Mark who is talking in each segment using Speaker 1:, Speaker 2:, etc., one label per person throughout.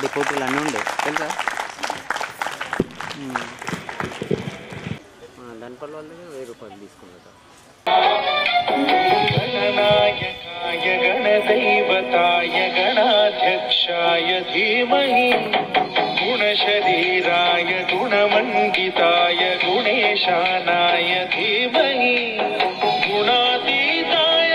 Speaker 1: అప్పటి ఫోటోలు అన్నీ ఉండే తెలుసా ఉమ్. ఆ, దానిపల్లి వాళ్ళు వెయ్యి రూపాయలు తీసుకున్నారు
Speaker 2: गणनायकाय गणदैवताय गणाध्यक्षाय धीमहि गुणशरीराय गुणमण्डिताय गुणेशानाय धीमहि गुणातीताय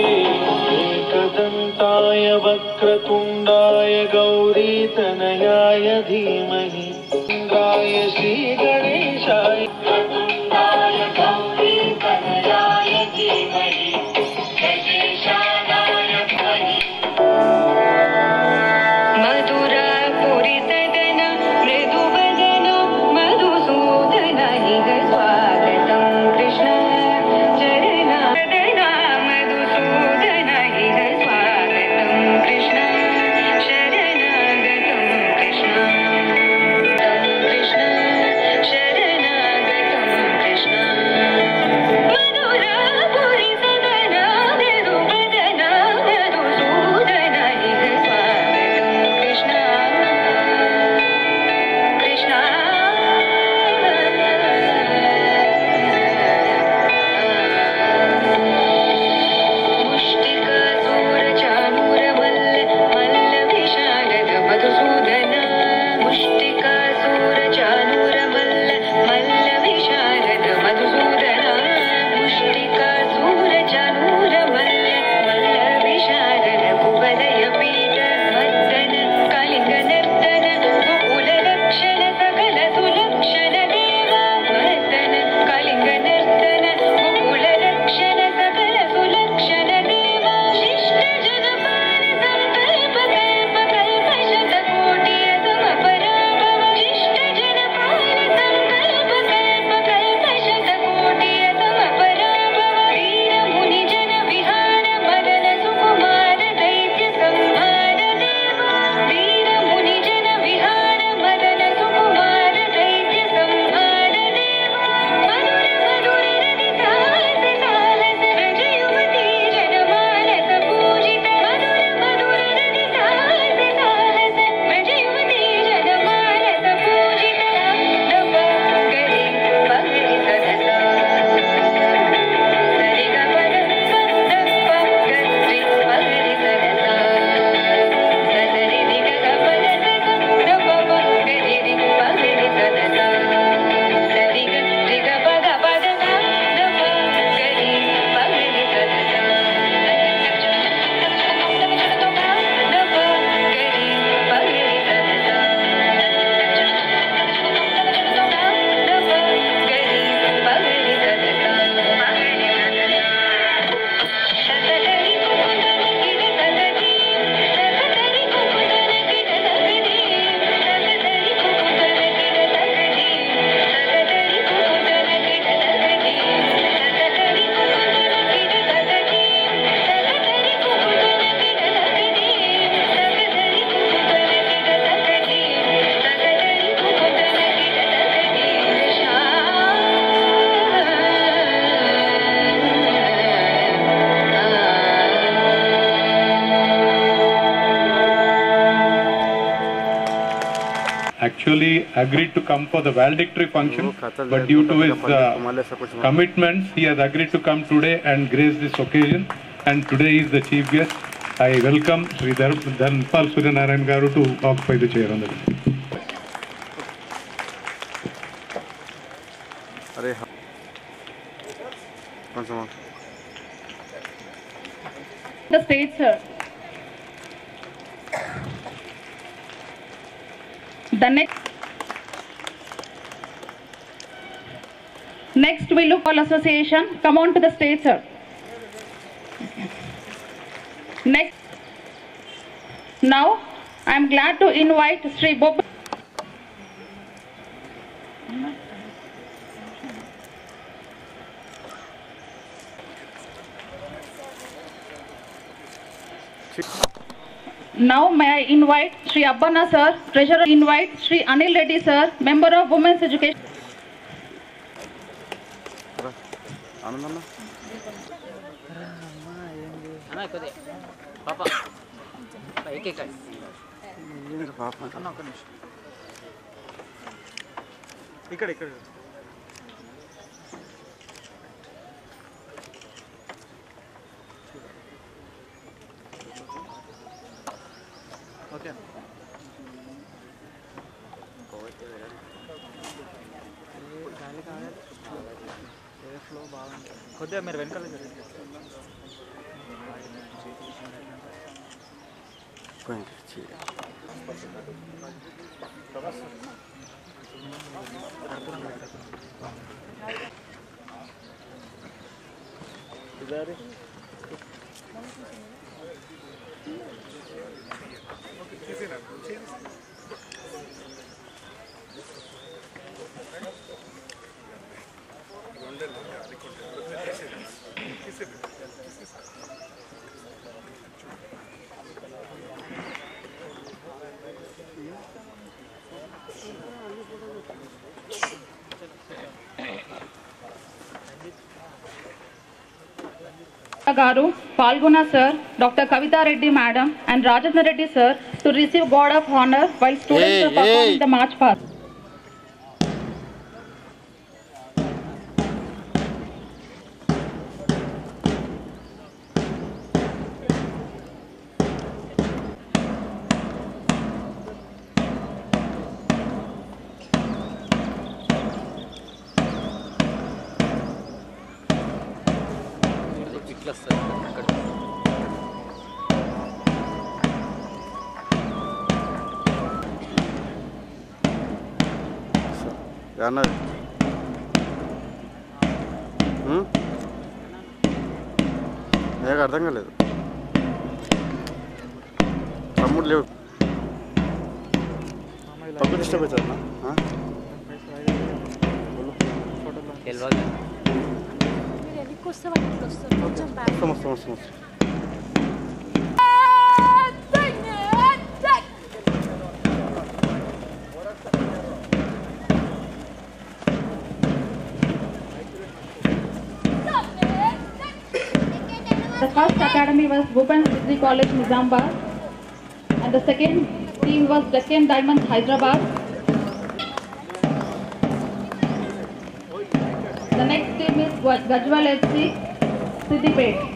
Speaker 2: एकदन्ताय वक्रतुण्डाय गौरीतनयाय धीमहि इन्द्राय श्रीगणेशाय
Speaker 3: मधुरा पुरितदन मृदुवदन मधुसूदन इह स्वागतं कृष्ण चरणादना मधुसूदन इह स्वागतं कृष्ण शरणागतं कृष्ण कृष्ण शरणागतं कृष्ण मधुरा पुरितदन मृदुवदन मधुसूदन इह स्वागतं कृष्ण कृष्ण मुष्टिकासूरचाणूरमल्ल मल्लविशारद मधुसूदन मुष्टिकासूरचाणूरमल्ल मल्लविशारद मधुसूदन मुष्टिकासूरचाणूरमल्ल मल्लविशारद कुवलयपीठ मर्दन कलिङ्गनर्तन गोकुलरक्षण सकल सुलक्षण देवा मर्दन कलिङ्गनर्तन गोकुलरक्षण सकल सुलक्षण देवा शिष्ट जनपाल संकल्प कल्प कल्प शतकोटि अतमपराभव शिष्ट जनपाल संकल्प कल्प कल्प शतकोटि अतमपराभव वीर मुनि जन विहार मदन सुकुमार दैत्य संहार देवा वीर मुनि जन विहार मदन सुकुमार दैत्य संहार देवा मधुर मधुर रतिसालस सालस रज युवती जनमानस पूजित मधुर मधुर रतिसालस सालस रज युवती जनमानस पूजित नव गरे पगरि सदसा सरि ग पद पद गरि पगरि सदसा ससरि रि ग ग पद ग ग प गरि रि पगरि सदसा सरि ग रि ग प ग पद ग ग प गरि पगरि सदसा ग प गरि पगरि सदसा
Speaker 4: actually agreed to come for the valedictory function, but due to his uh, commitments, he has agreed to come today and grace this occasion. And today is the chief guest. I welcome Sri Dhar- Dhanpal Suryanarayan Garu to occupy the chair on the
Speaker 5: అరే కొంచెం
Speaker 6: the stage, sir. The next. Next, we look all association. Come on to the stage, sir. Next. Now, I am glad to invite Sri Bob. Now may I invite Sri Abbana sir, treasurer invite Sri Anil Reddy sir, member of Women's Education.
Speaker 5: ఆనందన్న
Speaker 1: అన్న కొద్దిగా పాప పైకి ఎక్కండి
Speaker 5: ఏంటి పాపం
Speaker 7: అన్న ఒక్క నిమిషం ఇక్కడ ఇక్కడ ఓకే అన్న గాలి కావాలి ఏ ఫ్లో బాగుంటుంది కొద్దిగా మీరు వెనకాల జరగండి
Speaker 5: పోయింది. చీ.
Speaker 6: Garu, Falguna sir, Dr. Kavita Reddy madam, and Rajendra Reddy sir to receive God of Honor while students
Speaker 5: Hey,
Speaker 6: are performing
Speaker 5: hey.
Speaker 6: the march past.
Speaker 1: ఇట్లా వస్తుంది అక్కడ
Speaker 5: అన్నది ఉం? నాకు అర్థం కాలేదు తమ్ముడు లేవు పక్క డిస్టర్బ్ అవుతుంది అన్న
Speaker 1: తెలియదు
Speaker 8: మీరు వెనక్కి వస్తే వాళ్ళు ఇట్లా వస్తారు కొంచెం బ్యాక్
Speaker 5: వస్తాం వస్తాం వస్తాం వస్తాం
Speaker 6: The first academy was Bhupen Degree College, Nizamabad, and the second team was Deccan Diamonds, Hyderabad. The next team is Gwa- Gajwal FC, Siddipet.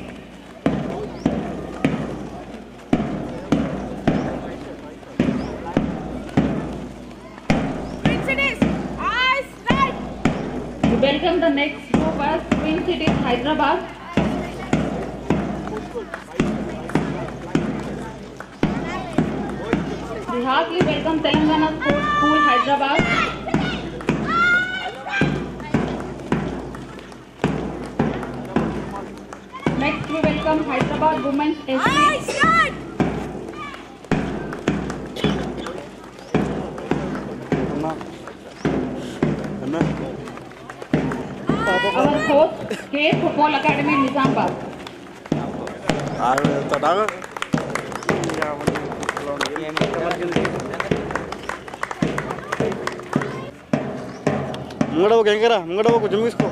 Speaker 6: We welcome the next group as Twin Cities, Hyderabad. We heartily welcome Telangana Sports School, Hyderabad. Next, we welcome Hyderabad Women's SC.
Speaker 5: అన్నా అన్నా
Speaker 6: Our host, K Football Academy, Nizamabad.
Speaker 5: ఆగు ఎంత ఆగు ముంగడ ఒక ఎంకరా ముంగడ ఒక జుమ్ తీసుకో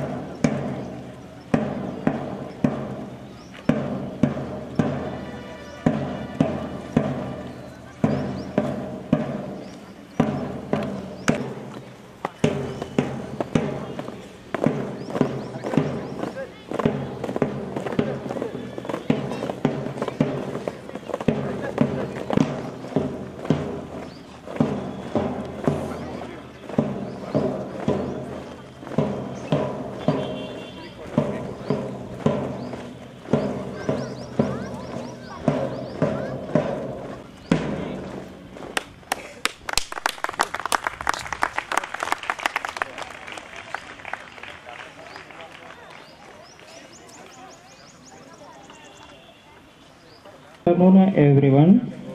Speaker 9: Good afternoon, everyone.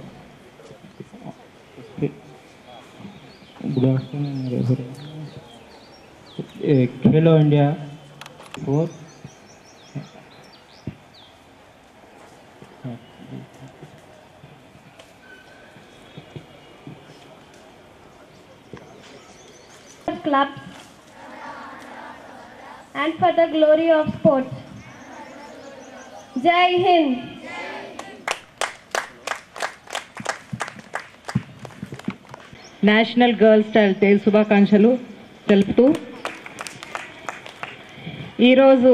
Speaker 9: Good afternoon, everyone. Uh, Hello, India. Four.
Speaker 8: clubs and for the glory of sports. Jai Hind.
Speaker 10: National girls child day శుభాకాంక్షలు తెలుపుతూ ఈరోజు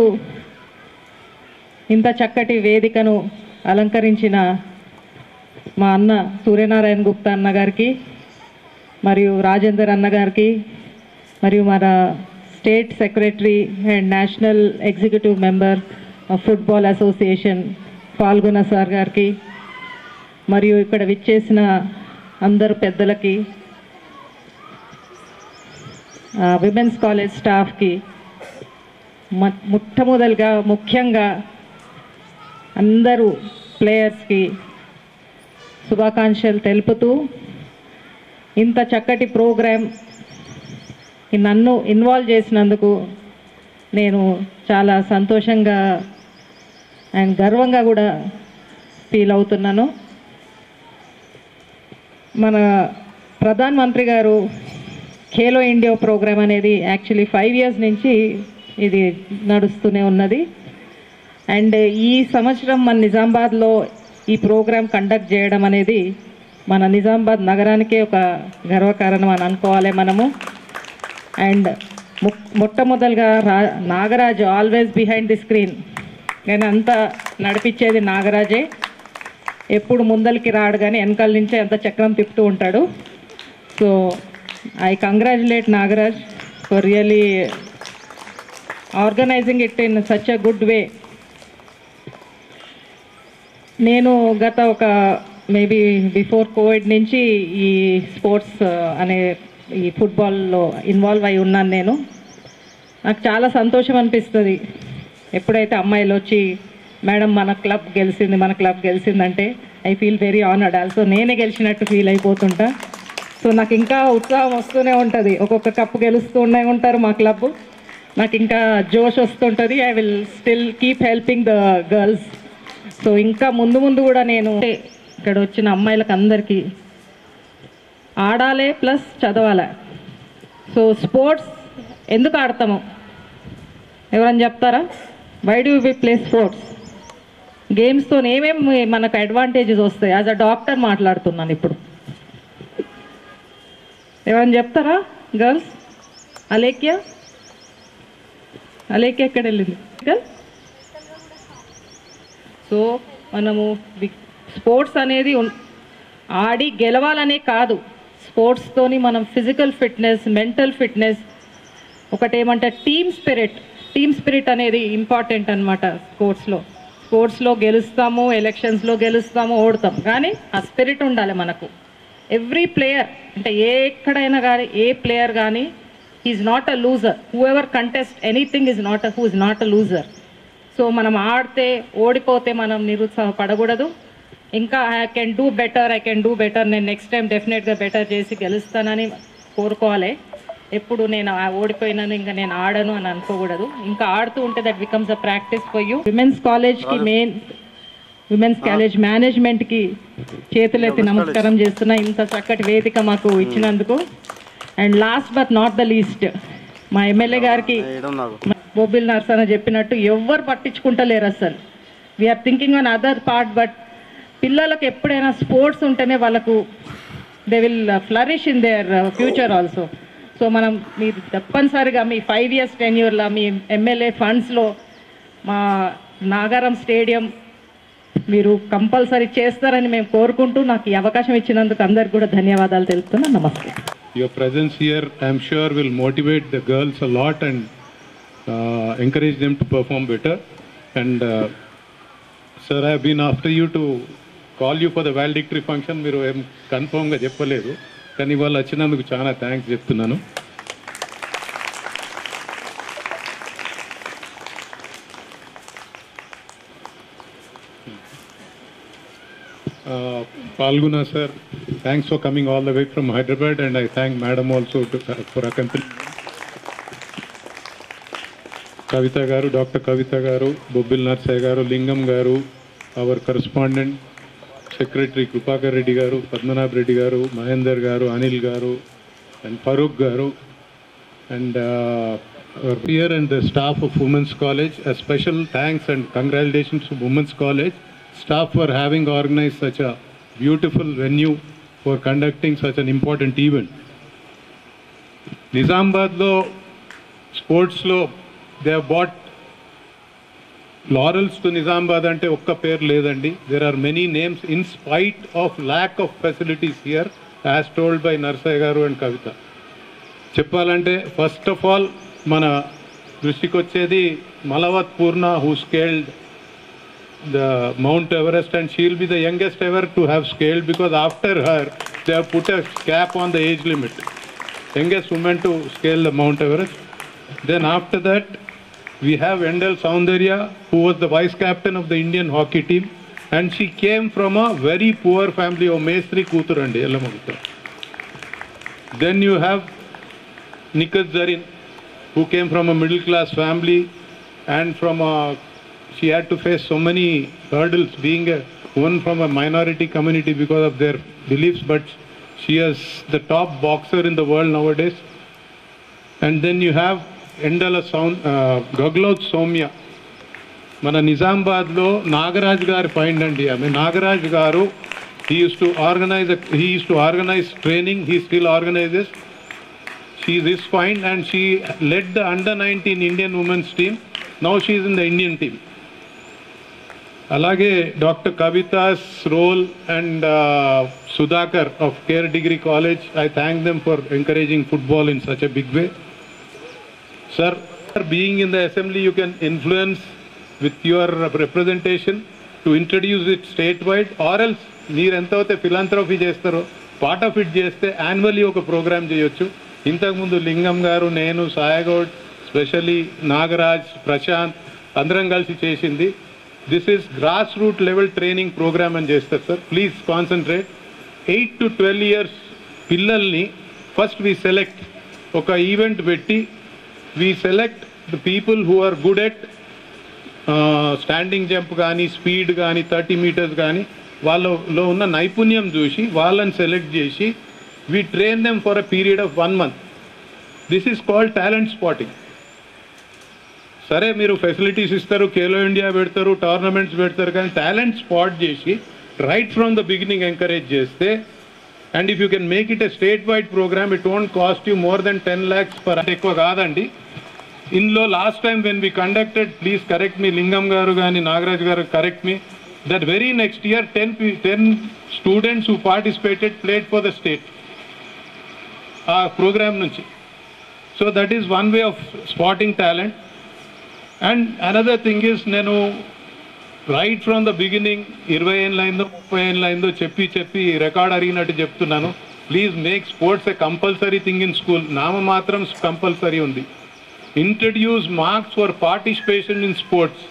Speaker 10: ఇంత చక్కటి వేదికను అలంకరించిన మా అన్న సూర్యనారాయణ గుప్తా అన్న గారికి మరియు రాజేందర్ అన్న గారికి మరియు మన state secretary and national executive member of football association పాల్గొన్న సార్ గారికి మరియు ఇక్కడ విచ్చేసిన అందరు పెద్దలకి విమెన్స్ కాలేజ్ స్టాఫ్కి మ- మొట్టమొదలుగా ముఖ్యంగా అందరూ ప్లేయర్స్కి శుభాకాంక్షలు తెలుపుతూ ఇంత చక్కటి ప్రోగ్రామ్ నన్ను ఇన్వాల్వ్ చేసినందుకు నేను చాలా సంతోషంగా అండ్ గర్వంగా కూడా ఫీల్ అవుతున్నాను మన ప్రధాన మంత్రి గారు ఖేలో ఇండియా ప్రోగ్రామ్ అనేది యాక్చువల్లీ ఫైవ్ ఇయర్స్ నుంచి ఇది నడుస్తూనే ఉన్నది అండ్ ఈ సంవత్సరం మన నిజామాబాద్లో ఈ ప్రోగ్రామ్ కండక్ట్ చేయడం అనేది మన నిజామాబాద్ నగరానికే ఒక గర్వకారణం అని అనుకోవాలి మనము అండ్ ము- మొట్టమొదలుగా రా Nagaraju always behind the screen కానీ అంతా నడిపించేది నాగరాజే ఎప్పుడు ముందలకి రాడు కానీ వెనకాల నుంచే అంత చక్రం తిప్పుతూ ఉంటాడు so I congratulate Nagaraj for really organising it in such a good way నేను గత ఒక మేబీ బిఫోర్ కోవిడ్ నుంచి ఈ స్పోర్ట్స్ అనే ఈ ఫుట్బాల్లో ఇన్వాల్వ్ అయి ఉన్నాను నేను నాకు చాలా సంతోషం అనిపిస్తుంది ఎప్పుడైతే అమ్మాయిలు వచ్చి మేడం మన క్లబ్ గెలిచింది మన క్లబ్ గెలిచిందంటే I feel very honoured also నేనే గెలిచినట్టు ఫీల్ అయిపోతుంటా సో నాకు ఇంకా ఉత్సాహం వస్తూనే ఉంటుంది ఒక్కొక్క కప్పు గెలుస్తూనే ఉంటారు మా క్లబ్ నాకు ఇంకా జోష్ వస్తుంటుంది I will still keep helping the girls so ఇంకా ముందు ముందు కూడా నేను ఇక్కడ వచ్చిన అమ్మాయిలకు అందరికీ ఆడాలి ప్లస్ చదవాలి సో స్పోర్ట్స్ ఎందుకు ఆడతాము ఎవరని చెప్తారా why do we play sports గేమ్స్తో ఏమేమి మనకు అడ్వాంటేజెస్ వస్తాయి యాజ్ అ డాక్టర్ మాట్లాడుతున్నాను ఇప్పుడు ఎవరైనా చెప్తారా గర్ల్స్ అలేఖ్య అలేఖ్య ఎక్కడ వెళ్ళింది గర్ల్ సో మనము స్పోర్ట్స్ అనేది ఉన్- ఆడి గెలవాలనే కాదు స్పోర్ట్స్తోని మనం ఫిజికల్ ఫిట్నెస్ మెంటల్ ఫిట్నెస్ ఒకటేమంటే టీమ్ స్పిరిట్ టీమ్ స్పిరిట్ అనేది ఇంపార్టెంట్ అనమాట స్పోర్ట్స్లో స్పోర్ట్స్లో గెలుస్తాము ఎలక్షన్స్లో గెలుస్తాము ఓడతాం కానీ ఆ స్పిరిట్ ఉండాలి మనకు ఎవ్రీ ప్లేయర్ అంటే ఏ ఎక్కడైనా కానీ ఏ ప్లేయర్ కానీ is not a loser who ever contest anything is not who is not a loser so మనం ఆడితే ఓడిపోతే మనం నిరుత్సాహపడకూడదు ఇంకా I can do better I can do better నేను నెక్స్ట్ టైం డెఫినెట్గా బెటర్ చేసి గెలుస్తానని కోరుకోవాలి ఎప్పుడు నేను ఆ ఓడిపోయినాను ఇంకా నేను ఆడను అని అనుకోకూడదు ఇంకా ఆడుతూ ఉంటే that becomes a practice for you women's కాలేజ్కి మెయిన్ విమెన్స్ కాలేజ్ మేనేజ్మెంట్కి చేతులెత్తి నమస్కారం చేస్తున్నా ఇంత చక్కటి వేదిక మాకు ఇచ్చినందుకు and last but not the least మా ఎమ్మెల్యే గారికి బొబ్బిల్ నర్సన చెప్పినట్టు ఎవ్వరు పట్టించుకుంటలేరు అసలు we're thinking on other part but పిల్లలకు ఎప్పుడైనా స్పోర్ట్స్ ఉంటేనే వాళ్ళకు they will flourish in their future also so మనం మీరు తప్పనిసరిగా మీ ఫైవ్ ఇయర్స్ టెన్యూర్లో మీ ఎమ్మెల్యే ఫండ్స్లో మా నాగారం స్టేడియం మీరు కంపల్సరీ చేస్తారని మేము కోరుకుంటూ నాకు ఈ అవకాశం ఇచ్చినందుకు అందరికి కూడా ధన్యవాదాలు తెలుపుతున్నాను నమస్తే
Speaker 4: Your presence here, I'm sure, will motivate the girls a lot and uh, encourage them to perform better. And uh, sir, I have been after you to call you for the valedictory function. మీరు ఏం కన్ఫర్మ్గా చెప్పలేదు కానీ వాళ్ళు వచ్చినందుకు చాలా thanks చెప్తున్నాను Uh, Palguna sir, thanks for coming all the way from Hyderabad and I thank madam also to, for accompanying. కవిత గారు డాక్టర్ కవిత గారు బొబ్బిల్ నర్సయ్య గారు లింగం గారు our correspondent secretary Kripakar Reddy గారు పద్మనాభ్ రెడ్డి గారు మహేందర్ గారు అనిల్ గారు అండ్ ఫరూక్ గారు and uh, our peer and the staff of Women's College. A special thanks and congratulations to Women's College staff for having organized such a beautiful venue for conducting such an important event. నిజామాబాద్లో స్పోర్ట్స్లో they brought laurels to Nizamabad అంటే ఒక్క పేరు లేదండి there are many names in spite of lack of facilities here as told by Narsaiah గారు and కవిత చెప్పాలంటే first of all మన దృష్టికి వచ్చేది Malavath Purna who scaled the Mount Everest and she'll be the youngest ever to have scaled because after her they have put a cap on the age limit youngest women to scale the Mount Everest then after that we have Endel Soundarya, who was the vice captain of the Indian hockey team, and she came from a very poor family of Mesri Kuturandi, Elamagutta. Then you have Nikat Zarin, who came from a middle class family, and from a, she had to face so many hurdles being a woman from a minority community because of their beliefs, but she is the top boxer in the world nowadays. And then you have Endala సౌండ్ గగ్లోత్ సౌమ్య మన నిజామాబాద్లో నాగరాజ్ గారి point అండి ఆమె నాగరాజ్ గారు he uses to organise he uses to organise training he still organises she this point and she led the under nineteen Indian women's team now she's in the Indian team అలాగే doctor Kavitha's role and Sudhakar of care degree college I thank them for encouraging football in such a big way Sir, being in the assembly, you can influence with your representation to introduce it statewide or else మీరు ఎంతైతే philanthropy చేస్తారో part of it చేస్తే annually ఒక programme చేయొచ్చు ఇంతకుముందు లింగం గారు నేను సాయగౌడ్ స్పెషలీ నాగరాజ్ ప్రశాంత్ అందరం కలిసి చేసింది this is grass root level training programme అని చేస్తారు sir please concentrate eight to twelve years పిల్లల్ని ఫస్ట్ వి సెలెక్ట్ ఒక ఈవెంట్ పెట్టి we select the people who are good at standing jump కానీ స్పీడ్ కానీ థర్టీ మీటర్స్ కానీ వాళ్ళలో ఉన్న నైపుణ్యం చూసి వాళ్ళని సెలెక్ట్ చేసి we train them for a period of one month this is called talent spotting సరే మీరు ఫెసిలిటీస్ ఇస్తారు ఖేలో ఇండియా పెడతారు టోర్నమెంట్స్ పెడతారు కానీ టాలెంట్ స్పాట్ చేసి right from the beginning encourage చేస్తే and if you can make it a state wide programme it won't cost you more than ten lakhs per ఎక్కువ కాదండి ఇందులో last time when we conducted please correct me Lingam గారు కానీ నాగరాజ్ గారు correct me that very next year ten ten students who participated played for the state ఆ programme నుంచి so that is one way of spotting talent and another thing is నేను right from the beginning ఇరవై ఏళ్ళు అయిందో ముప్పై ఏళ్ళు అయిందో చెప్పి చెప్పి రికార్డ్ అడిగినట్టు చెప్తున్నాను please make sports a compulsory thing in school నామ మాత్రం కంపల్సరీ ఉంది introduce marks for participation in sports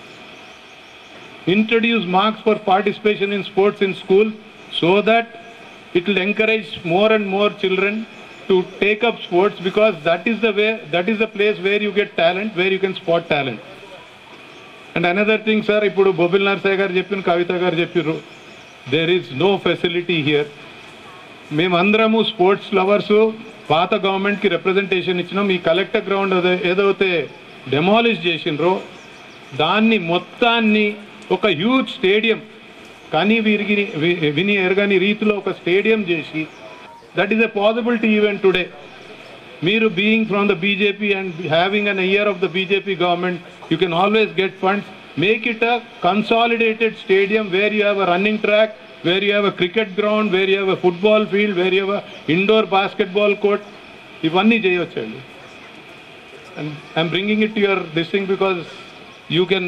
Speaker 4: introduce marks for participation in sports in school so that it will encourage more and more children to take up sports because that is the way that is the place where you get talent where you can spot talent and another thing sir ఇప్పుడు బొబిల్ నర్సయ్య గారు చెప్పిన కవిత గారు చెప్పారు there is no facility here మేమందరము sports lovers పాత గవర్నమెంట్కి representation ఇచ్చినాం ఈ కలెక్టర్ గ్రౌండ్ ఏదైతే డెమాలిష్ చేసినరో దాన్ని మొత్తాన్ని ఒక హ్యూజ్ స్టేడియం కానీ వీరికి విని ఎరగని రీతిలో ఒక స్టేడియం చేసి that is a possibility even today మీరు being from the BJP and having an ear of the BJP government you can always get funds make it a consolidated stadium where you have a running track where you have a cricket ground where you have a football field where you have a indoor basketball court ఇవన్నీ చేయవచ్చండి and I'm bringing it your this thing because you can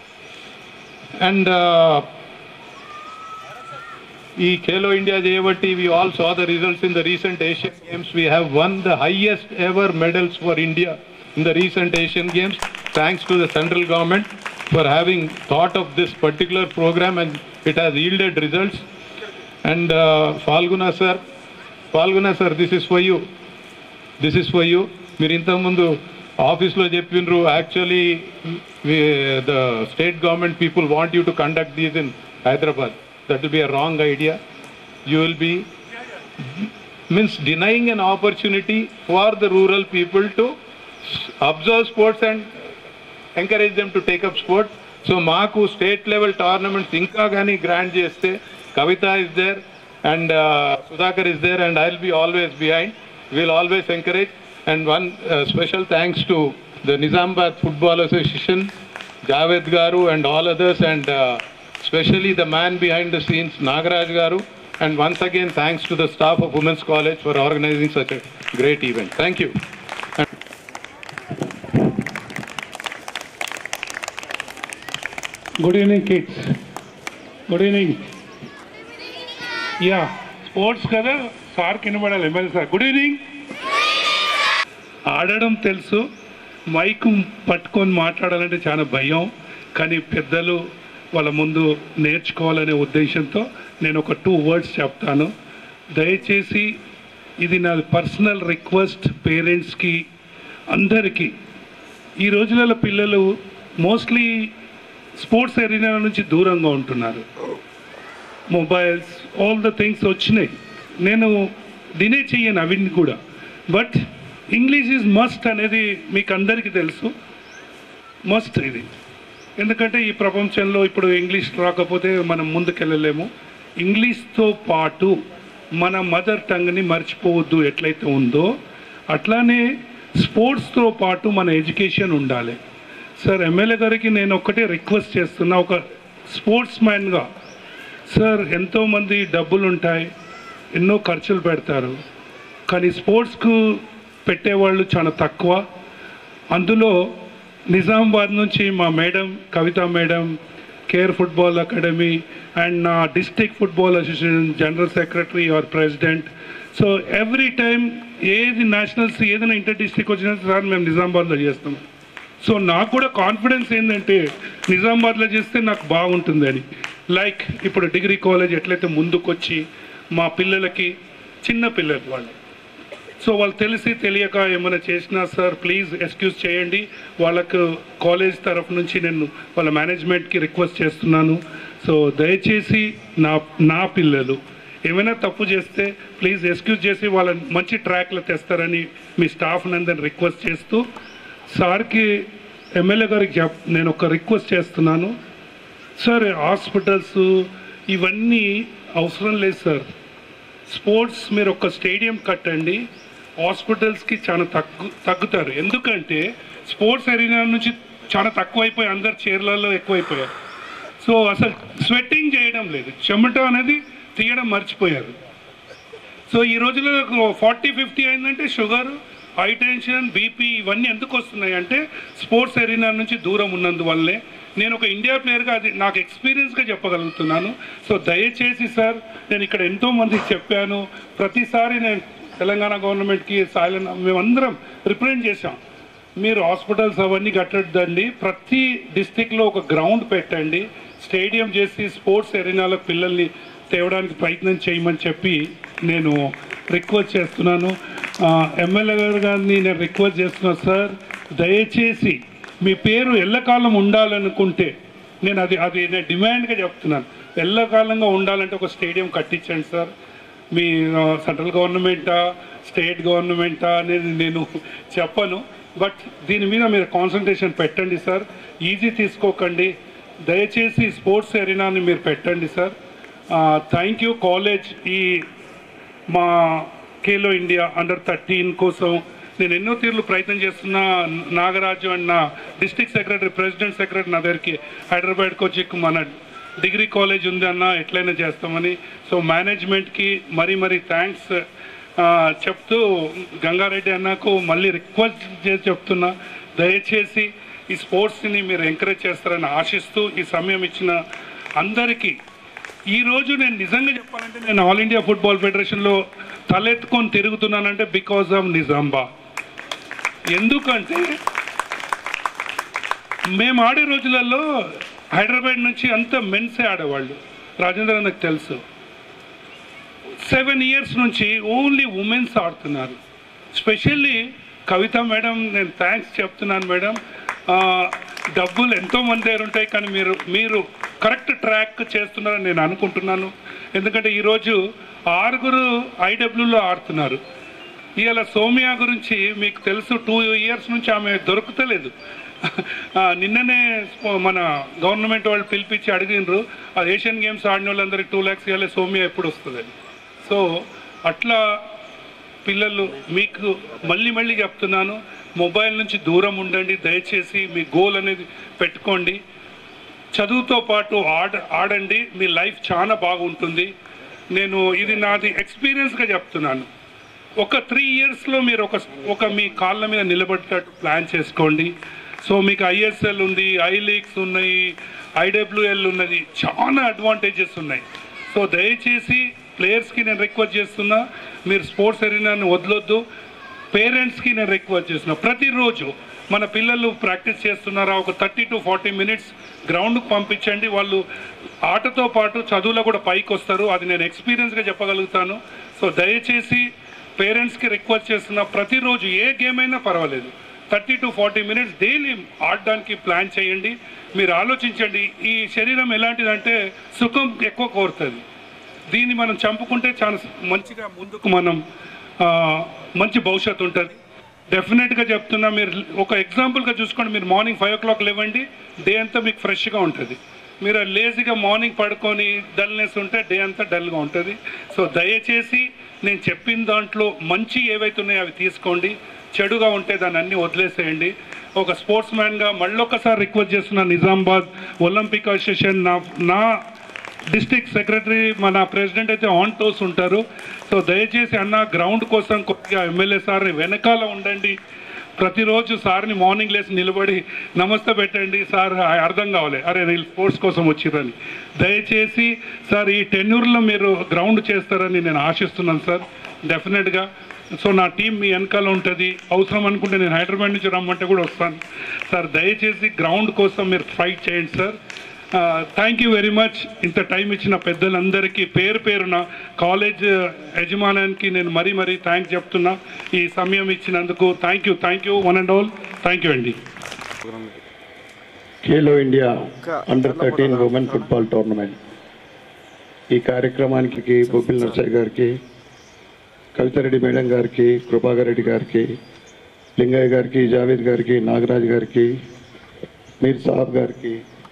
Speaker 4: and ఈ Khelo India చేయబట్టి we all saw the results in the recent Asian Games we have won the highest ever medals for India in the recent Asian Games thanks to the central government for having thought of this particular programme and it has yielded results and Phalguna sir Phalguna sir this is for you this is for you మీరు ఇంతకుముందు ఆఫీస్లో చెప్పినరు actually the state government people want you to conduct these in Hyderabad that will be a wrong idea you will be means denying an opportunity for the rural people to observe sports and encourage them to take up sports so మాకు state level tournaments ఇంకా కానీ grand చేస్తే Kavitha is there and Sudhakar is there and I will be always behind will always encourage And one uh, special thanks to the Nizambad Football Association, Javed Garu and all others and uh, especially the man behind the scenes, Nagaraj Garu. And once again, thanks to the staff of Women's College for organizing such a great event. Thank you.
Speaker 11: Good evening kids good evening yeah sports కదా sir కినబడాలి MLA sir good evening ఆడడం తెలుసు mic పట్టుకొని మాట్లాడాలంటే చాలా భయం కానీ పెద్దలు వాళ్ళ ముందు నేర్చుకోవాలనే ఉద్దేశంతో నేను ఒక టూ వర్డ్స్ చెప్తాను దయచేసి ఇది నా పర్సనల్ రిక్వెస్ట్ పేరెంట్స్కి అందరికీ ఈ రోజులలో పిల్లలు మోస్ట్లీ స్పోర్ట్స్ ఎరీనా నుంచి దూరంగా ఉంటున్నారు మొబైల్స్ ఆల్ ద థింగ్స్ వచ్చినాయి నేను డినే చెయ్యను అవిని కూడా బట్ ఇంగ్లీష్ ఈజ్ మస్ట్ అనేది మీకు అందరికీ తెలుసు మస్ట్ ఇది ఎందుకంటే ఈ ప్రపంచంలో ఇప్పుడు ఇంగ్లీష్ రాకపోతే మనం ముందుకెళ్ళలేము ఇంగ్లీష్తో పాటు మన మదర్ టంగ్ని మర్చిపోవద్దు ఎట్లయితే ఉందో అట్లానే స్పోర్ట్స్తో పాటు మన ఎడ్యుకేషన్ ఉండాలి సార్ ఎమ్మెల్యే గారికి నేను ఒక్కటే రిక్వెస్ట్ చేస్తున్నా ఒక స్పోర్ట్స్ మ్యాన్గా సార్ ఎంతోమంది డబ్బులు ఉంటాయి ఎన్నో ఖర్చులు పెడతారు కానీ స్పోర్ట్స్కు పెట్టేవాళ్ళు చాలా తక్కువ అందులో నిజామాబాద్ నుంచి మా madam Kavitha madam care football academy and నా district football association general secretary or president so every time ఏది నేషనల్స్ ఏదైనా ఇంటర్ డిస్టిక్ వచ్చినా సార్ మేము నిజామాబాద్లో చేస్తాం సో నాకు కూడా కాన్ఫిడెన్స్ ఏంటంటే నిజామాబాద్లో చేస్తే నాకు బాగుంటుందని లైక్ ఇప్పుడు డిగ్రీ కాలేజ్ ఎట్లయితే ముందుకొచ్చి మా పిల్లలకి చిన్న పిల్లలు వాళ్ళు సో వాళ్ళు తెలిసి తెలియక ఏమైనా చేసినా సార్ ప్లీజ్ ఎక్స్క్యూజ్ చేయండి వాళ్ళకు కాలేజ్ తరఫు నుంచి నేను వాళ్ళ మేనేజ్మెంట్కి రిక్వెస్ట్ చేస్తున్నాను సో దయచేసి నా నా పిల్లలు ఏమైనా తప్పు చేస్తే ప్లీజ్ ఎక్స్క్యూజ్ చేసి వాళ్ళని మంచి ట్రాక్లో తెస్తారని మీ స్టాఫ్ నందని రిక్వెస్ట్ చేస్తూ సార్కి ఎమ్మెల్యే గారికి చెప్ నేను ఒక రిక్వెస్ట్ చేస్తున్నాను సార్ హాస్పిటల్స్ ఇవన్నీ అవసరం లేదు సార్ స్పోర్ట్స్ మీరు ఒక స్టేడియం కట్టండి హాస్పిటల్స్కి చాలా తగ్గు తగ్గుతారు ఎందుకంటే స్పోర్ట్స్ ఎరీనా నుంచి చాలా తక్కువైపోయి అందరు చీరలలో ఎక్కువైపోయారు సో అసలు స్వెట్టింగ్ చేయడం లేదు చెమట అనేది తీయడం మర్చిపోయారు సో ఈ రోజుల్లో ఫార్టీ ఫిఫ్టీ అయిందంటే షుగర్ హై టెన్షన్ బీపీ ఇవన్నీ ఎందుకు వస్తున్నాయి అంటే స్పోర్ట్స్ ఎరీనా నుంచి దూరం ఉన్నందువల్లే నేను ఒక ఇండియా ప్లేయర్గా అది నాకు ఎక్స్పీరియన్స్గా చెప్పగలుగుతున్నాను సో దయచేసి సార్ నేను ఇక్కడ ఎంతో మందికి చెప్పాను ప్రతిసారి నేను తెలంగాణ గవర్నమెంట్కి సాయిలన్ మేమందరం రిప్రజెంట్ చేశాం మీరు హాస్పిటల్స్ అవన్నీ కట్టద్దండి ప్రతి డిస్టిక్లో ఒక గ్రౌండ్ పెట్టండి స్టేడియం చేసి స్పోర్ట్స్ ఎరీనాలో పిల్లల్ని తేవడానికి ప్రయత్నం చేయమని చెప్పి నేను రిక్వెస్ట్ చేస్తున్నాను ఎమ్మెల్యే గారు గారిని నేను రిక్వెస్ట్ చేస్తున్నాను సార్ దయచేసి మీ పేరు ఎల్లకాలం ఉండాలనుకుంటే నేను అది అది నేను డిమాండ్గా చెప్తున్నాను ఎల్లకాలంగా ఉండాలంటే ఒక స్టేడియం కట్టించండి సార్ మీ సెంట్రల్ గవర్నమెంటా స్టేట్ గవర్నమెంటా అనేది నేను చెప్పను బట్ దీని మీద మీరు కాన్సన్ట్రేషన్ పెట్టండి సార్ ఈజీ తీసుకోకండి దయచేసి స్పోర్ట్స్ ఎరీనాని మీరు పెట్టండి సార్ థ్యాంక్ యూ కాలేజ్ ఈ మా ఖేలో ఇండియా అండర్ థర్టీన్ కోసం నేను ఎన్నో తీర్లు ప్రయత్నం చేస్తున్నా నాగరాజు అండ్ నా డిస్ట్రిక్ట్ సెక్రటరీ ప్రెసిడెంట్ సెక్రటరీ నా దగ్గరికి హైదరాబాద్కి వచ్చి మన డిగ్రీ కాలేజ్ ఉంది అన్న ఎట్లయినా చేస్తామని సో మేనేజ్మెంట్కి మరీ మరీ థ్యాంక్స్ చెప్తూ గంగారెడ్డి అన్నకు మళ్ళీ రిక్వెస్ట్ చేసి చెప్తున్నా దయచేసి ఈ స్పోర్ట్స్ని మీరు ఎంకరేజ్ చేస్తారని ఆశిస్తూ ఈ సమయం ఇచ్చిన అందరికీ ఈరోజు నేను నిజంగా చెప్పాలంటే నేను ఆల్ ఇండియా ఫుట్బాల్ ఫెడరేషన్లో తలెత్తుకొని తిరుగుతున్నానంటే బికాజ్ ఆఫ్ నిజాంబా ఎందుకంటే మేము ఆడే రోజులలో హైదరాబాద్ నుంచి అంత మెన్సే ఆడేవాళ్ళు రాజేంద్ర నాకు తెలుసు సెవెన్ ఇయర్స్ నుంచి ఓన్లీ ఉమెన్స్ ఆడుతున్నారు స్పెషల్లీ కవిత మేడం నేను థ్యాంక్స్ చెప్తున్నాను మేడం డబ్బులు ఎంతో మంది దగ్గర ఉంటాయి కానీ మీరు మీరు కరెక్ట్ ట్రాక్ చేస్తున్నారని నేను అనుకుంటున్నాను ఎందుకంటే ఈరోజు ఆరుగురు ఐడబ్ల్యూలో ఆడుతున్నారు ఇవాళ సోమియా గురించి మీకు తెలుసు టూ ఇయర్స్ నుంచి ఆమె దొరుకుతలేదు నిన్ననే మన గవర్నమెంట్ వాళ్ళు పిలిపించి అడిగినారు ఆ ఏషియన్ గేమ్స్ ఆడిన వాళ్ళందరికీ టూ ల్యాక్స్ ఇవ్వాలి సోమియా ఎప్పుడు వస్తుంది సో అట్లా పిల్లలు మీకు మళ్ళీ మళ్ళీ చెప్తున్నాను మొబైల్ నుంచి దూరం ఉండండి దయచేసి మీ గోల్ అనేది పెట్టుకోండి చదువుతో పాటు ఆడ ఆడండి మీ లైఫ్ చాలా బాగుంటుంది నేను ఇది నాది ఎక్స్పీరియన్స్గా చెప్తున్నాను ఒక త్రీ ఇయర్స్లో మీరు ఒక ఒక మీ కాళ్ళ మీద నిలబడేటట్టు ప్లాన్ చేసుకోండి సో మీకు ఐఎస్ఎల్ ఉంది ఐ లీగ్స్ ఉన్నాయి ఐడబ్ల్యూఎల్ ఉన్నది చాలా అడ్వాంటేజెస్ ఉన్నాయి సో దయచేసి ప్లేయర్స్కి నేను రిక్వెస్ట్ చేస్తున్నా మీరు స్పోర్ట్స్ ఎరీనాని వదలొద్దు పేరెంట్స్కి నేను రిక్వెస్ట్ చేస్తున్నా ప్రతిరోజు మన పిల్లలు ప్రాక్టీస్ చేస్తున్నారా ఒక థర్టీ టు ఫార్టీ మినిట్స్ గ్రౌండ్కి పంపించండి వాళ్ళు ఆటతో పాటు చదువులో కూడా పైకి వస్తారు అది నేను ఎక్స్పీరియన్స్గా చెప్పగలుగుతాను సో దయచేసి పేరెంట్స్కి రిక్వెస్ట్ చేస్తున్నా ప్రతిరోజు ఏ గేమ్ అయినా పర్వాలేదు thirty to forty minutes daily ఆడడానికి ప్లాన్ చేయండి మీరు ఆలోచించండి ఈ శరీరం ఎలాంటిదంటే సుఖం ఎక్కువ కోరుతుంది దీన్ని మనం చంపుకుంటే చాలా మంచిగా ముందుకు మనం ఆ, మంచి భవిష్యత్తు ఉంటుంది డెఫినెట్గా చెప్తున్నా మీరు ఒక ఎగ్జాంపుల్గా చూసుకోండి మీరు మార్నింగ్ ఫైవ్ ఓ క్లాక్ లేవండి డే అంతా మీకు ఫ్రెష్గా ఉంటుంది మీరు లేజీగా మార్నింగ్ పడుకొని డల్నెస్ ఉంటే డే అంతా డల్గా ఉంటుంది సో దయచేసి నేను చెప్పిన దాంట్లో మంచి ఏవైతే ఉన్నాయో అవి తీసుకోండి చెడుగా ఉంటే దాన్ని అన్ని వదిలేసేయండి ఒక స్పోర్ట్స్ మ్యాన్గా మళ్ళొకసారి రిక్వెస్ట్ చేస్తున్న నిజామాబాద్ ఒలింపిక్ అసోసియేషన్ నా నా డిస్ట్రిక్ట్ సెక్రటరీ మన ప్రెసిడెంట్ అయితే ఆన్ టోస్ ఉంటారు సో దయచేసి అన్న గ్రౌండ్ కోసం కొద్దిగా ఎమ్మెల్యే సార్ని వెనకాల ఉండండి ప్రతిరోజు సార్ని మార్నింగ్ లేసి నిలబడి నమస్తే పెట్టండి సార్ అర్థం కావాలి అరే వీళ్ళు స్పోర్ట్స్ కోసం వచ్చిర్రని దయచేసి సార్ ఈ టెన్యూర్లో మీరు గ్రౌండ్ చేస్తారని నేను ఆశిస్తున్నాను సార్ డెఫినెట్గా సో నా టీం మీ వెనకాల ఉంటుంది అవసరం అనుకుంటే నేను హైదరాబాద్ నుంచి రమ్మంటే కూడా వస్తాను సార్ దయచేసి గ్రౌండ్ కోసం మీరు ఫైట్ చేయండి sir thank you very much ఇంత టైం ఇచ్చిన పెద్దలందరికీ పేరు పేరున కాలేజ్ యజమానానికి నేను మరీ మరీ థ్యాంక్స్ చెప్తున్నా ఈ సమయం ఇచ్చినందుకు thank you thank you one and all thank you అండి
Speaker 12: Khelo India under thirteen women football tournament ఈ కార్యక్రమానికి బొబ్బిల్ నర్సయ్య గారికి కవితారెడ్డి మేడం గారికి కృపాకర్ రెడ్డి గారికి లింగయ్య గారికి జావేద్ గారికి నాగరాజ్ గారికి మీర్ సాబ్ గారికి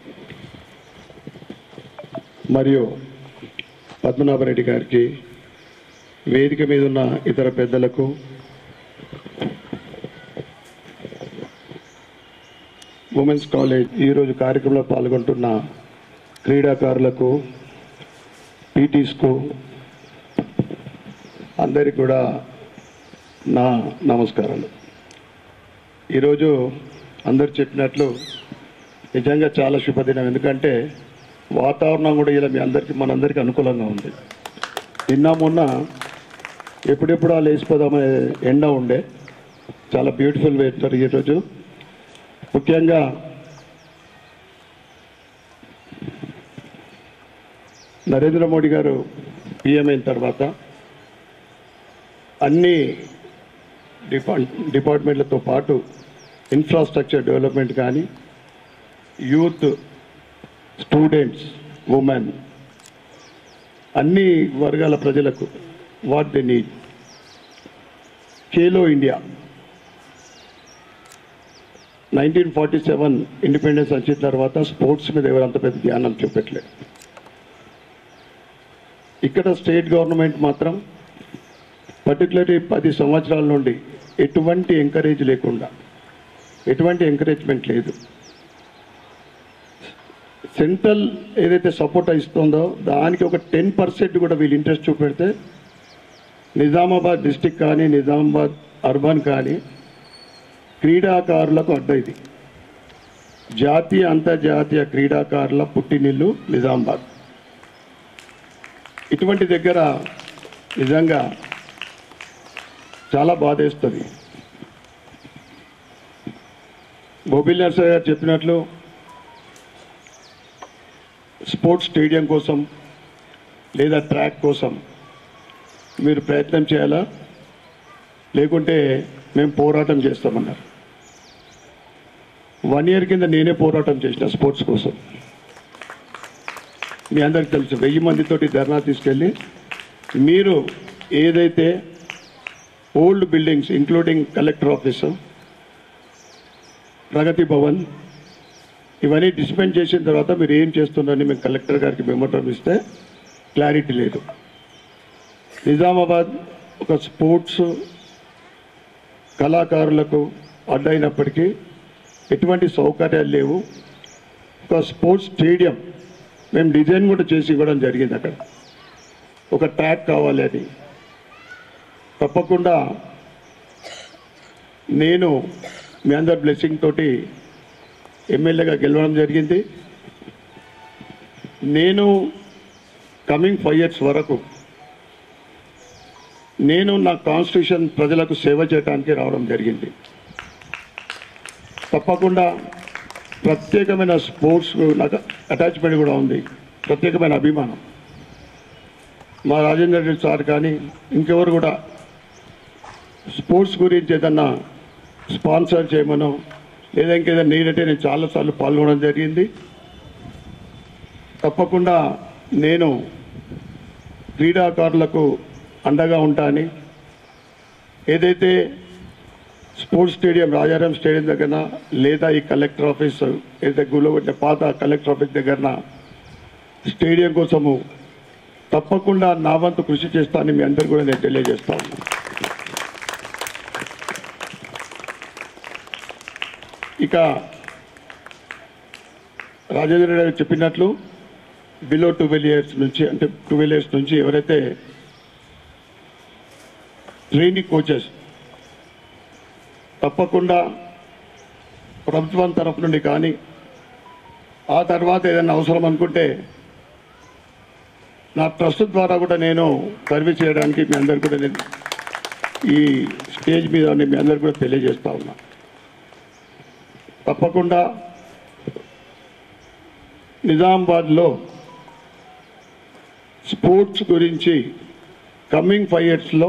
Speaker 12: మరియు పద్మనాభరెడ్డి గారికి వేదిక మీద ఉన్న ఇతర పెద్దలకు ఉమెన్స్ కాలేజ్ ఈరోజు కార్యక్రమంలో పాల్గొంటున్న క్రీడాకారులకు పీటీస్కు అందరికి కూడా నా నమస్కారాలు ఈరోజు అందరు చెప్పినట్లు నిజంగా చాలా శుభదినం ఎందుకంటే వాతావరణం కూడా ఇలా మీ అందరికీ మనందరికీ అనుకూలంగా ఉంది నిన్న మొన్న ఎప్పుడెప్పుడు ఆ లేచిపోదామనే ఎండ ఉండే చాలా బ్యూటిఫుల్ వెదర్ ఈరోజు ముఖ్యంగా నరేంద్ర మోడీ గారు పిఎం అయిన తర్వాత అన్ని డిపార్ట్ డిపార్ట్మెంట్లతో పాటు ఇన్ఫ్రాస్ట్రక్చర్ డెవలప్మెంట్ కానీ యూత్ స్టూడెంట్స్ ఉమెన్ అన్ని వర్గాల ప్రజలకు what they need Khelo India nineteen forty seven independence వచ్చిన తర్వాత స్పోర్ట్స్ మీద ఎవరంత పెద్ద ధ్యానం చూపెట్టలేదు ఇక్కడ స్టేట్ గవర్నమెంట్ మాత్రం పర్టికులర్లీ పది సంవత్సరాల నుండి ఎటువంటి ఎంకరేజ్ లేకుండా ఎటువంటి ఎంకరేజ్మెంట్ లేదు సెంట్రల్ ఏదైతే సపోర్ట్ ఇస్తుందో దానికి ఒక టెన్ పర్సెంట్ కూడా వీళ్ళు ఇంట్రెస్ట్ చూపెడితే నిజామాబాద్ డిస్టిక్ కానీ నిజామాబాద్ అర్బన్ కానీ క్రీడాకారులకు అడ్డ ఇది జాతీయ అంతర్జాతీయ క్రీడాకారుల పుట్టినిల్లు నిజామాబాద్ ఇటువంటి దగ్గర నిజంగా చాలా బాధేస్తుంది బొబిల్ నర్సయ్య గారు చెప్పినట్లు స్పోర్ట్స్ స్టేడియం కోసం లేదా ట్రాక్ కోసం మీరు ప్రయత్నం చేయాలా లేకుంటే మేము పోరాటం చేస్తామన్నారు వన్ ఇయర్ కింద నేనే పోరాటం చేసిన స్పోర్ట్స్ కోసం మీ అందరికి తెలుసు వెయ్యి మందితోటి ధర్నా తీసుకెళ్ళి మీరు ఏదైతే old buildings including collector office Pragathi Bhavan ఇవన్నీ డిస్పెండ్ చేసిన తర్వాత మీరు ఏం చేస్తున్నారని మేము కలెక్టర్ గారికి మెమోటం ఇస్తే క్లారిటీ లేదు నిజామాబాద్ ఒక స్పోర్ట్స్ కళాకారులకు అడ్డైనప్పటికీ ఎటువంటి సౌకర్యాలు లేవు ఒక స్పోర్ట్స్ స్టేడియం మేము డిజైన్ కూడా చేసి ఇవ్వడం జరిగింది అక్కడ ఒక ట్రాక్ కావాలి అని తప్పకుండా నేను మీ అందరి బ్లెస్సింగ్ తోటి ఎమ్మెల్యేగా గెలవడం జరిగింది నేను కమింగ్ ఫైవ్ ఇయర్స్ వరకు నేను నా కాన్స్టిట్యూషన్ ప్రజలకు సేవ చేయడానికి రావడం జరిగింది తప్పకుండా ప్రత్యేకమైన స్పోర్ట్స్ నాకు అటాచ్మెంట్ కూడా ఉంది ప్రత్యేకమైన అభిమానం మా రాజేందర్ రెడ్డి సార్ కానీ ఇంకెవరు కూడా స్పోర్ట్స్ గురించి ఏదన్నా స్పాన్సర్ చేయమనో లేదా ఇంకేదైనా నీడంటే నేను చాలాసార్లు పాల్గొనడం జరిగింది తప్పకుండా నేను క్రీడాకారులకు అండగా ఉంటానని ఏదైతే స్పోర్ట్స్ స్టేడియం రాజారాం స్టేడియం దగ్గర లేదా ఈ కలెక్టర్ ఆఫీస్ ఏదైతే గుల్లగొట్టిన పాత కలెక్టర్ ఆఫీస్ దగ్గర స్టేడియం కోసము తప్పకుండా నా వంతు కృషి చేస్తానని మీ అందరు కూడా నేను తెలియజేస్తాను ఇక రాజేంద్ర రెడ్డి గారు చెప్పినట్లు బిలో ట్వెల్వ్ ఇయర్స్ నుంచి అంటే ట్వెల్వ్ ఇయర్స్ నుంచి ఎవరైతే ట్రైనింగ్ కోచెస్ తప్పకుండా ప్రభుత్వం తరఫు నుండి కానీ ఆ తర్వాత ఏదైనా అవసరం అనుకుంటే నా ట్రస్ట్ ద్వారా కూడా నేను సర్వీస్ చేయడానికి మీ అందరు కూడా నేను ఈ స్టేజ్ మీద ఉండి మీ అందరు కూడా తెలియజేస్తా ఉన్నా తప్పకుండా నిజామాబాద్లో స్పోర్ట్స్ గురించి కమింగ్ ఫైవ్ ఇయర్స్లో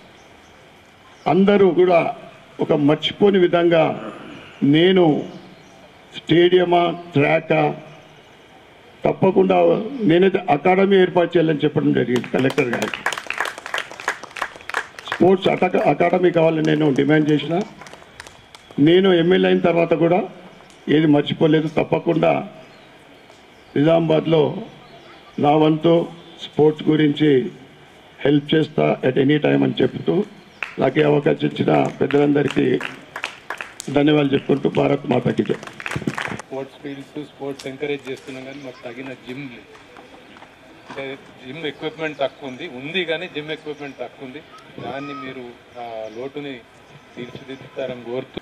Speaker 12: అందరూ కూడా ఒక మర్చిపోని విధంగా నేను స్టేడియమా ట్రాకా తప్పకుండా నేనైతే అకాడమీ ఏర్పాటు చేయాలని చెప్పడం జరిగింది కలెక్టర్ గారికి స్పోర్ట్స్ అటక అకాడమీ కావాలని నేను డిమాండ్ చేసిన నేను ఎమ్మెల్యే అయిన తర్వాత కూడా ఏది మర్చిపోలేదు తప్పకుండా నిజామాబాద్లో నా వంతు స్పోర్ట్స్ గురించి హెల్ప్ చేస్తా ఎట్ ఎనీ టైం అని చెప్తూ నాకు ఈ అవకాశం ఇచ్చిన పెద్దలందరికీ ధన్యవాదాలు చెప్పుకుంటూ భారత్ మాతకి జై
Speaker 4: స్పోర్ట్స్ ఫీల్డ్స్ స్పోర్ట్స్ ఎంకరేజ్ చేస్తున్నాం కానీ మాకు తగిన జిమ్ లేదు అంటే జిమ్ ఎక్విప్మెంట్ తక్కువ ఉంది ఉంది కానీ జిమ్ ఎక్విప్మెంట్ తక్కువ ఉంది దాన్ని మీరు ఆ లోటుని తీర్చిదిద్దుతారని కోరుతూ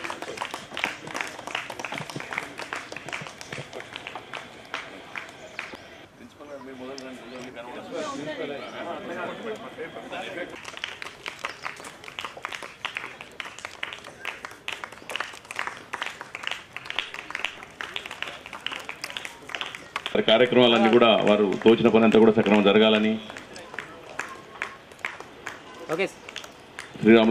Speaker 13: మరి కార్యక్రమాలన్నీ కూడా వారు తోచిన పని అంతా కూడా సక్రమం జరగాలని
Speaker 1: okay
Speaker 13: Sriramu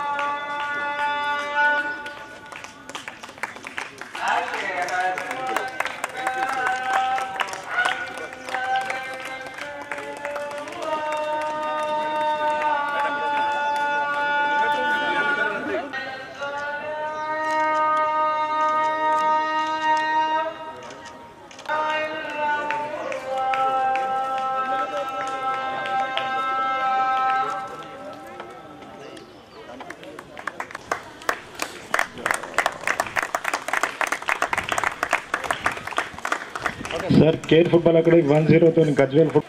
Speaker 14: sir care football academy one జీరోతో గజ్వేల్ ఫుట్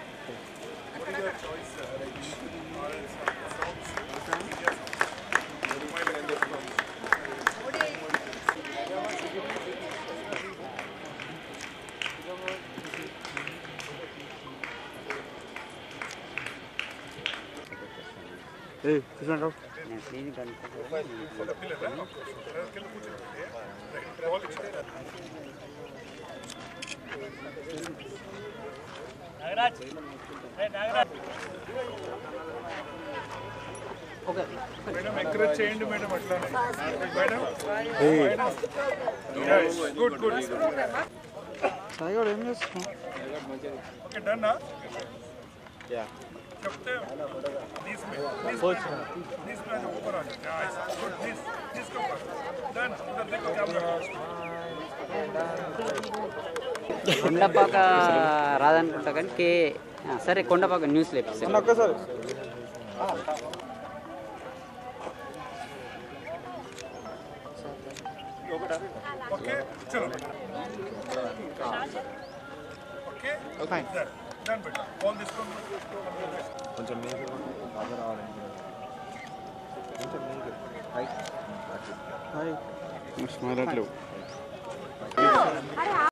Speaker 5: ఏ చూసినాక
Speaker 11: మేడం ఎంకరేజ్ చేయండి మేడం అట్లానే మేడం గుడ్ గుడ్
Speaker 5: సాయి గారు ఏం చేస్తున్నావు
Speaker 11: ఓకే డన్ చెప్తే these men, these men, these men over on it. Nice. Good, this, this come back. Done. Uधर देखो camera.
Speaker 1: కొండపాక రాదనుకుంటా కానీ కే ఆ, సరే కొండపాక న్యూస్ లేపిస్తాను
Speaker 5: ఒక్కసారి ఫైన్
Speaker 15: కొంచెం మీకు బాగా రావాలండి కొంచెం మీకు రైట్
Speaker 5: స్మైల్ అట్లేవు